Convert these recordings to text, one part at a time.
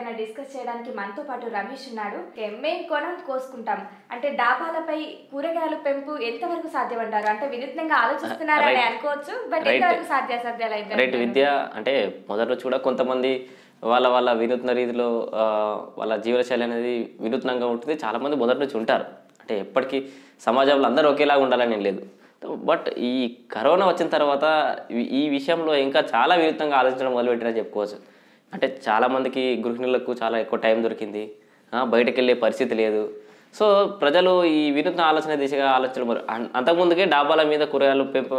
పైన డిస్కస్ చేయడానికి మనతో పాటు రమేష్ ఉన్నాడు ఓకే, మేం కొనం కోసుకుంటాం అంటే డాబాలపై కూరగాయల పెంపు ఎంతవరకు సాధ్యం అంటారు అంటే వినూత్నంగా ఆలోచిస్తున్నారని Right. అనుకోవచ్చు బట్ Right. ఎంతవరకు సాధ్యాసాధ్యాలు అయితే రైట్ విద్య అంటే మొదటి నుంచి కూడా కొంతమంది వాళ్ళ వాళ్ళ వినూత్న రీతిలో ఆ, వాళ్ళ జీవనశైలి అనేది వినూత్నంగా ఉంటుంది చాలామంది మొదటి నుంచి ఉంటారు అంటే ఎప్పటికీ సమాజంలో అందరూ ఒకేలాగా ఉండాలని ఏం లేదు బట్ ఈ కరోనా వచ్చిన తర్వాత ఈ- ఈ విషయంలో ఇంకా చాలా వినూత్నంగా ఆలోచించడం మొదలుపెట్టినని చెప్పుకోవచ్చు అంటే చాలామందికి గృహిణులకు చాలా ఎక్కువ టైం దొరికింది ఆ, బయటకు వెళ్ళే పరిస్థితి లేదు సో ప్రజలు ఈ వినూత్న ఆలోచన దిశగా ఆలోచన మొదలు- అం- అంతకుముందుకే డాబాల మీద కూరగాయలు పెంప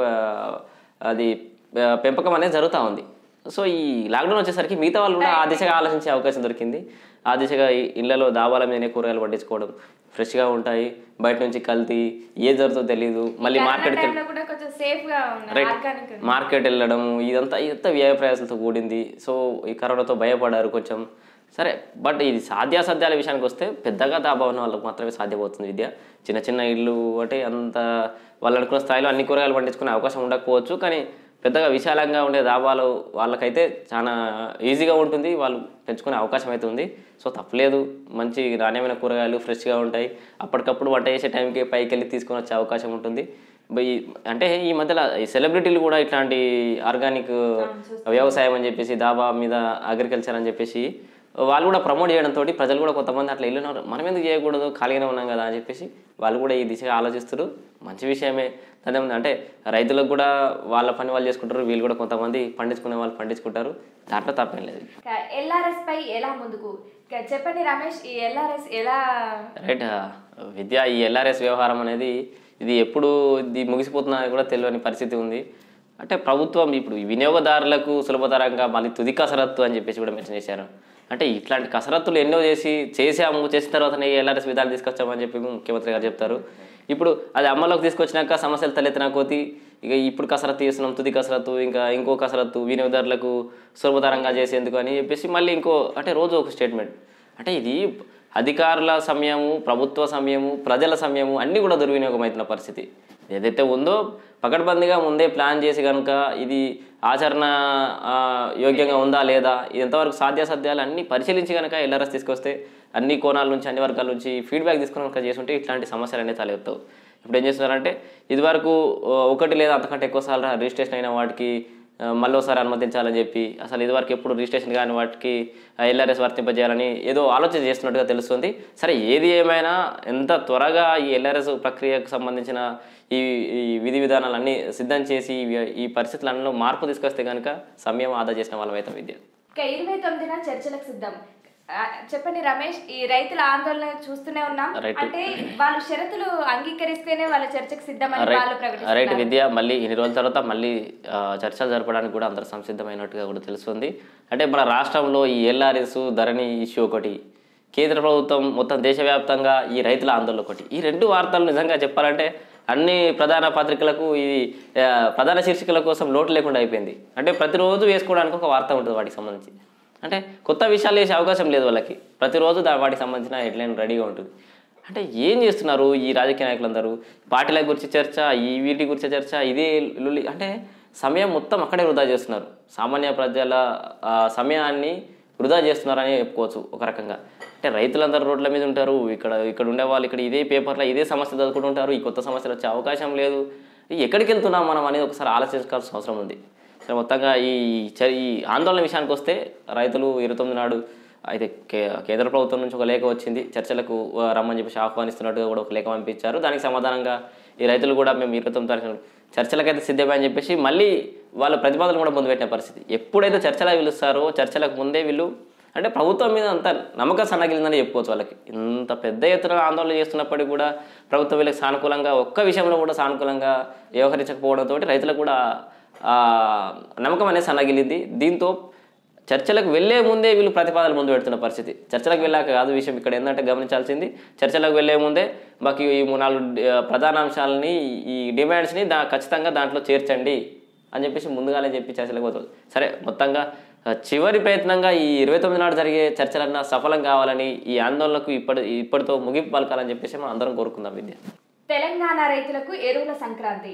అది ఆ, పెంపకం అనేది జరుగుతూ ఉంది సో ఈ లాక్డౌన్ వచ్చేసరికి మిగతా వాళ్ళు కూడా ఆ దిశగా ఆలోచించే అవకాశం దొరికింది ఆ దిశగా ఈ ఇళ్లలో దాబాల మీదనే కూరగాయలు పండించుకోవడం ఫ్రెష్గా ఉంటాయి బయట నుంచి కల్తీ ఏ జరుగుతుందో తెలియదు మళ్ళీ మార్కెట్కి టైంలో కూడా కొంచెం సేఫ్ గా ఉన్నారు రైట్ ఆర్గానిక్ మార్కెట్ వెళ్ళడం ఇదంతా ఇదంతా వ్యయ ప్రయాసాలతో కూడింది సో ఈ కరోనాతో భయపడారు కొంచెం సరే బట్ ఇది సాధ్యాసాధ్యాల విషయానికి వస్తే పెద్దగా దాబా ఉన్న వాళ్ళకి మాత్రమే సాధ్యమవుతుంది విద్య చిన్న చిన్న ఇళ్ళు అంటే అంత వాళ్ళు అనుకున్న స్థాయిలో అన్ని కూరగాయలు పండించుకునే అవకాశం ఉండకపోవచ్చు కానీ పెద్దగా విశాలంగా ఉండే దాబాలు వాళ్ళకైతే చాలా ఈజీగా ఉంటుంది వాళ్ళు పెంచుకునే అవకాశం అయితే ఉంది సో తప్పలేదు మంచి నాణ్యమైన కూరగాయలు ఫ్రెష్గా ఉంటాయి అప్పటికప్పుడు వంట చేసే టైంకి పైకి వెళ్ళి తీసుకొని వచ్చే అవకాశం ఉంటుంది బై- అంటే ఈ మధ్యలో ఈ సెలబ్రిటీలు కూడా ఇట్లాంటి ఆర్గానిక్ వ్యవసాయం అని చెప్పేసి దాబా మీద అగ్రికల్చర్ అని చెప్పేసి వాళ్ళు కూడా ప్రమోట్ చేయడంతో ప్రజలు కూడా కొంతమంది అట్లా వెళ్ళినారు మనం ఎందుకు చేయకూడదు ఖాళీగానే ఉన్నాం కదా అని చెప్పేసి వాళ్ళు కూడా ఈ దిశగా ఆలోచిస్తారు మంచి విషయమే అదే అంటే రైతులకు కూడా వాళ్ళ పని వాళ్ళు చేసుకుంటారు వీళ్ళు కూడా కొంతమంది పండించుకునే వాళ్ళు పండించుకుంటారు దాంట్లో తప్పేం లేదు ఎల్ఆర్ఎస్ పై ఎలా ముందుకు ఇక చెప్పండి రమేష్ ఈ ఎల్ఆర్ఎస్ ఎలా రైట్ విద్య ఈ ఎల్ఆర్ఎస్ వ్యవహారం అనేది ఇది ఎప్పుడు ఇది ముగిసిపోతున్నా కూడా తెలియని పరిస్థితి ఉంది అంటే ప్రభుత్వం ఇప్పుడు ఈ వినియోగదారులకు సులభతరంగా మళ్ళీ తుది కసరత్తు అని చెప్పేసి కూడా మెన్షన్ చేశారు అంటే ఇట్లాంటి కసరత్తులు ఎన్నో చేసి చేసాము చేసిన తర్వాతనే ఎల్ఆర్ఎస్ విధాలు తీసుకొచ్చామని చెప్పి ముఖ్యమంత్రి గారు చెప్తారు ఇప్పుడు అది అమల్లోకి తీసుకొచ్చినాక సమస్యలు తలెత్తిన కోతి ఇక ఇప్పుడు కసరత్తు చేస్తున్నాం తుది కసరత్తు ఇంకా ఇంకో కసరత్తు వినియోగదారులకు సులభతరంగా చేసేందుకు అని చెప్పేసి మళ్ళీ ఇంకో అంటే రోజు ఒక స్టేట్మెంట్ అంటే ఇది అధికారుల సమయము ప్రభుత్వ సమయము ప్రజల సమయము అన్నీ కూడా దుర్వినియోగమవుతున్న పరిస్థితి ఏదైతే ఉందో పకడ్బందీగా ముందే ప్లాన్ చేసి కనుక ఇది ఆచరణ ఆ, యోగ్యంగా ఉందా లేదా ఇది ఎంతవరకు సాధ్యాసాధ్యాలు అన్నీ పరిశీలించి కనుక ఎల్ఆర్ఎస్ తీసుకొస్తే అన్ని కోణాల నుంచి అన్ని వర్గాల నుంచి ఫీడ్బ్యాక్ తీసుకుని కనుక చేస్తుంటే ఇట్లాంటి సమస్యలు అనేవి తలెత్తావు ఇప్పుడు ఏం చేస్తున్నారంటే ఇదివరకు ఆ, ఒకటి లేదా అంతకంటే ఎక్కువ సార్లు రిజిస్ట్రేషన్ అయిన వాటికి ఆ, మళ్ళీ ఒకసారి అనుమతించాలని చెప్పి అసలు ఇదివరకు ఎప్పుడు రిజిస్ట్రేషన్ కాని వాటికి ఎల్ఆర్ఎస్ వర్తింపజేయాలని ఏదో ఆలోచన చేస్తున్నట్టుగా తెలుస్తుంది సరే ఏది ఏమైనా ఎంత త్వరగా ఈ ఎల్ఆర్ఎస్ ప్రక్రియకు సంబంధించిన ఈ ఈ విధి విధానాలన్నీ సిద్ధం చేసి ఈ- ఈ పరిస్థితులలో మార్పు తీసుకొస్తే కనుక సమయం ఆదా చేసిన వాళ్ళమైతే విద్య ఇక ఇరవై తొమ్మిదిన చర్చలకు సిద్ధం ఆ, చెప్పండి రమేష్ ఈ రైతుల ఆందోళన చూస్తూనే ఉన్నాం రైట్. అంటే వాళ్ళు షరతులు అంగీకరిస్తేనే వాళ్ళ చర్చకు సిద్ధమని వాళ్ళు రైట్ ప్రకటిస్తున్నారు విద్య మళ్ళీ ఇన్ని రోజుల తర్వాత మళ్ళీ ఆ, చర్చలు జరపడానికి కూడా అందరు సంసిద్ధమైనట్టుగా కూడా తెలుస్తుంది అంటే మన రాష్ట్రంలో ఈ ఎల్ఆర్ఎస్ ధరణి ఇష్యూ ఒకటి కేంద్ర ప్రభుత్వం మొత్తం దేశవ్యాప్తంగా ఈ రైతుల ఆందోళన ఒకటి ఈ రెండు వార్తలు నిజంగా చెప్పాలంటే అన్ని ప్రధాన పత్రికలకు ఇది ఆ, ప్రధాన శీర్షికల కోసం లోటు లేకుండా అయిపోయింది అంటే ప్రతిరోజు వేసుకోవడానికి ఒక వార్త ఉంటుంది వాటికి సంబంధించి అంటే కొత్త విషయాలు వేసే అవకాశం లేదు వాళ్ళకి ప్రతిరోజు దా వాటికి సంబంధించిన హెడ్లైన్ రెడీగా ఉంటుంది అంటే ఏం చేస్తున్నారు ఈ రాజకీయ నాయకులందరూ పార్టీల గురించి చర్చ ఈ వీటి గురించి చర్చ ఇదే లులి అంటే సమయం మొత్తం అక్కడే వృధా చేస్తున్నారు సామాన్య ప్రజల ఆ, సమయాన్ని వృధా చేస్తున్నారని చెప్పుకోవచ్చు ఒక రకంగా అంటే రైతులందరూ రోడ్ల మీద ఉంటారు ఇక్కడ ఇక్కడ ఉండే వాళ్ళు ఇక్కడ ఇదే పేపర్లో ఇదే సమస్య చదువుకుంటుంటారు ఈ కొత్త సమస్యలు వచ్చే అవకాశం లేదు ఎక్కడికి వెళ్తున్నాం మనం అనేది ఒకసారి ఆలోచించాల్సిన అవసరం ఉంది సరే మొత్తంగా ఈ చ- ఈ ఆందోళన విషయానికి వస్తే రైతులు ఇరవై తొమ్మిది నాడు అయితే కే కేంద్ర ప్రభుత్వం నుంచి ఒక లేఖ వచ్చింది చర్చలకు ఆ, రమ్మని చెప్పేసి ఆహ్వానిస్తున్నట్టుగా కూడా ఒక లేఖ పంపించారు దానికి సమాధానంగా ఈ రైతులు కూడా మేము ఇరవై తొమ్మిది తారీఖు చర్చలకైతే సిద్ధమే అని చెప్పేసి మళ్ళీ వాళ్ళ ప్రతిపాదనలు కూడా ముందు పెట్టిన పరిస్థితి ఎప్పుడైతే చర్చలకు పిలుస్తారో చర్చలకు ముందే వీళ్ళు అంటే ప్రభుత్వం మీద అంత నమ్మకం సన్నగిలిందని చెప్పుకోవచ్చు వాళ్ళకి ఇంత పెద్ద ఎత్తున ఆందోళన చేస్తున్నప్పటికీ కూడా ప్రభుత్వం వీళ్ళకి సానుకూలంగా ఒక్క విషయంలో కూడా సానుకూలంగా వ్యవహరించకపోవడంతో రైతులకు కూడా ఆ, నమ్మకం అనేది సన్నగిలింది దీంతో చర్చలకు వెళ్లే ముందే వీళ్ళు ప్రతిపాదనలు ముందు పెడుతున్న పరిస్థితి చర్చలకు వెళ్ళాక కాదు విషయం ఇక్కడ ఏంటంటే గమనించాల్సింది చర్చలకు వెళ్లే ముందే మాకు ఈ మూడు నాలుగు ఆ, ప్రధాన అంశాలని ఈ డిమాండ్స్ని దా ఖచ్చితంగా దాంట్లో చేర్చండి అని చెప్పేసి ముందుగానే చెప్పి చర్చలకు పోతుంది సరే మొత్తంగా ఆ, చివరి ప్రయత్నంగా ఈ ఇరవై తొమ్మిది నాడు జరిగే చర్చలన్నా సఫలం కావాలని ఈ ఆందోళనకు ఇప్పటి ఇప్పటితో ముగింపు పలకాలని చెప్పేసి మనం అందరం కోరుకుందాం విద్య తెలంగాణ రైతులకు ఎరువుల సంక్రాంతి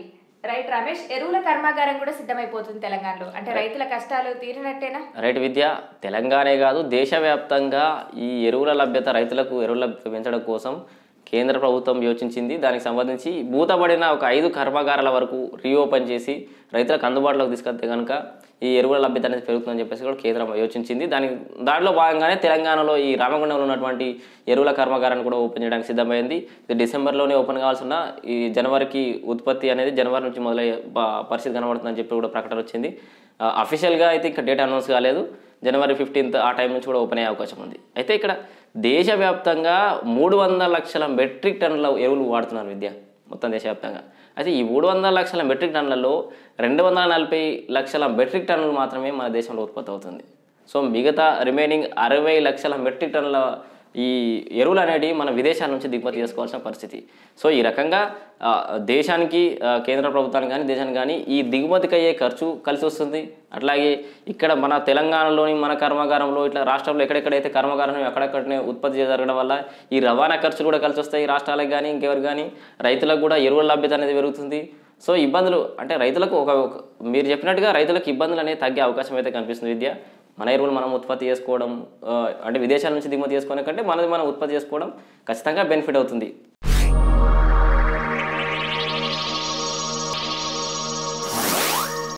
రైట్ రమేష్ ఎరువుల కర్మాగారం కూడా సిద్ధమైపోతుంది తెలంగాణలో అంటే రైతుల కష్టాలు తీరినట్టేనా రైతు విద్య తెలంగాణే కాదు దేశవ్యాప్తంగా ఈ ఎరువుల లభ్యత రైతులకు ఎరువుల లభ్యత పెంచడం కోసం కేంద్ర ప్రభుత్వం యోచించింది దానికి సంబంధించి మూతబడిన ఒక ఐదు కర్మాగారాల వరకు రీఓపెన్ చేసి రైతులకు అందుబాటులోకి తీసుకొస్తే కనుక ఈ ఎరువుల లభ్యత అనేది పెరుగుతుందని చెప్పేసి కూడా కేంద్రం యోచించింది దాని దాంట్లో భాగంగానే తెలంగాణలో ఈ రామగుండంలో ఉన్నటువంటి ఎరువుల కర్మాగారాన్ని కూడా ఓపెన్ చేయడానికి సిద్ధమైంది ఇది డిసెంబర్లోనే ఓపెన్ కావాల్సిన ఈ జనవరికి ఉత్పత్తి అనేది జనవరి నుంచి మొదలయ్యే ప- పరిస్థితి కనబడుతుందని చెప్పి కూడా ప్రకటన వచ్చింది అఫీషియల్గా అయితే ఇంకా డేట్ అనౌన్స్ కాలేదు జనవరి ఫిఫ్టీన్త్ ఆ టైం నుంచి కూడా ఓపెన్ అయ్యే అవకాశం ఉంది అయితే ఇక్కడ దేశవ్యాప్తంగా మూడు వందల లక్షల మెట్రిక్ టన్నుల ఎరువులు వాడుతున్నారు విద్య మొత్తం దేశవ్యాప్తంగా అయితే ఈ మూడు వందల లక్షల మెట్రిక్ టన్నులలో రెండు వందల నలభై లక్షల మెట్రిక్ టన్నులు మాత్రమే మన దేశంలో ఉత్పత్తి అవుతుంది సో మిగతా రిమైనింగ్ అరవై లక్షల మెట్రిక్ టన్నుల ఈ ఎరువులు అనేవి మన విదేశాల నుంచి దిగుమతి చేసుకోవాల్సిన పరిస్థితి సో ఈ రకంగా ఆ, దేశానికి ఆ, కేంద్ర ప్రభుత్వానికి కానీ దేశానికి కానీ ఈ దిగుమతికి అయ్యే ఖర్చు కలిసి వస్తుంది అట్లాగే ఇక్కడ మన తెలంగాణలోని మన కర్మాగారంలో ఇట్లా రాష్ట్రంలో ఎక్కడెక్కడైతే కర్మాగారం అక్కడక్కడనే ఉత్పత్తి జరగడం వల్ల ఈ రవాణా ఖర్చులు కూడా కలిసి వస్తాయి రాష్ట్రాలకు కానీ ఇంకెవరికి కానీ రైతులకు కూడా ఎరువుల లభ్యత అనేది పెరుగుతుంది సో ఇబ్బందులు అంటే రైతులకు ఒక ఒక- మీరు చెప్పినట్టుగా రైతులకు ఇబ్బందులు అనేవి తగ్గే అవకాశం అయితే కనిపిస్తుంది విద్య మన ఎరువులు మనం ఉత్పత్తి చేసుకోవడం ఆ, అంటే విదేశాల నుంచి దిగుమతి చేసుకునే కంటే మనది మనం ఉత్పత్తి చేసుకోవడం ఖచ్చితంగా బెనిఫిట్ అవుతుంది